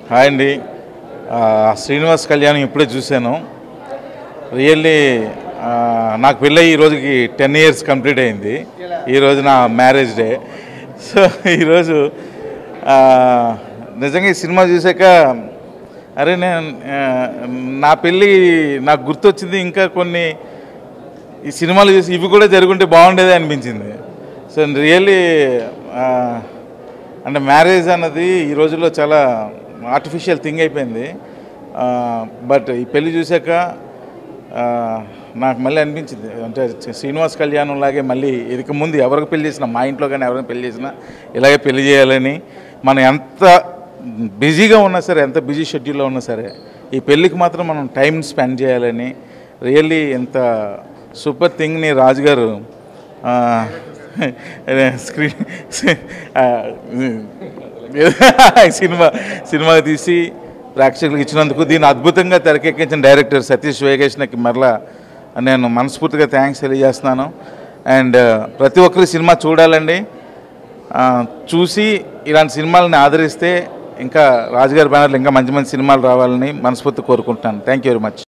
hi అండి ఆ, శ్రీనివాస్ కళ్యాణం ఇప్పుడే చూశాను రియల్లీ ఆ, నాకు పెళ్ళి ఈ రోజుకి టెన్ ఇయర్స్ కంప్లీట్ అయింది ఈరోజు నా మ్యారేజ్ డే సో ఈరోజు ఆ, నిజంగా ఈ సినిమా చూసాక అరే నేను ఆ, నా పెళ్ళి నాకు గుర్తొచ్చింది ఇంకా కొన్ని ఈ సినిమాలు చూసి ఇవి కూడా జరుగుంటే బాగుండేది అనిపించింది సో రియల్లీ అంటే మ్యారేజ్ అన్నది ఈ రోజుల్లో చాలా ఆర్టిఫిషియల్ థింగ్ అయిపోయింది బట్ ఈ పెళ్లి చూశాక ఆ, నాకు మళ్ళీ అనిపించింది అంటే శ్రీనివాస్ కళ్యాణం లాగే మళ్ళీ ఇదికి ముందు ఎవరికి పెళ్లి చేసినా మా ఇంట్లో కానీ ఎవరికి పెళ్లి చేసినా ఇలాగే పెళ్లి చేయాలని మనం ఎంత బిజీగా ఉన్నా సరే ఎంత బిజీ షెడ్యూల్లో ఉన్నా సరే ఈ పెళ్ళికి మాత్రం మనం టైం స్పెండ్ చేయాలని రియల్లీ ఎంత సూపర్ థింగ్ని రాజుగారు ఆ, స్క్రీన్ ఆ, సినిమా సినిమా తీసి ప్రేక్షకులకు ఇచ్చినందుకు దీన్ని అద్భుతంగా తెరకెక్కించిన డైరెక్టర్ సతీష్ వేగేష్నకి మరలా నేను మనస్ఫూర్తిగా థ్యాంక్స్ తెలియజేస్తున్నాను అండ్ ప్రతి ఒక్కరు సినిమా చూడాలండి ఆ, చూసి ఇలాంటి సినిమాలని ఆదరిస్తే ఇంకా రాజుగారి బ్యానర్లు ఇంకా మంచి మంచి సినిమాలు రావాలని మనస్ఫూర్తి కోరుకుంటున్నాను థ్యాంక్ యూ వెరీ మచ్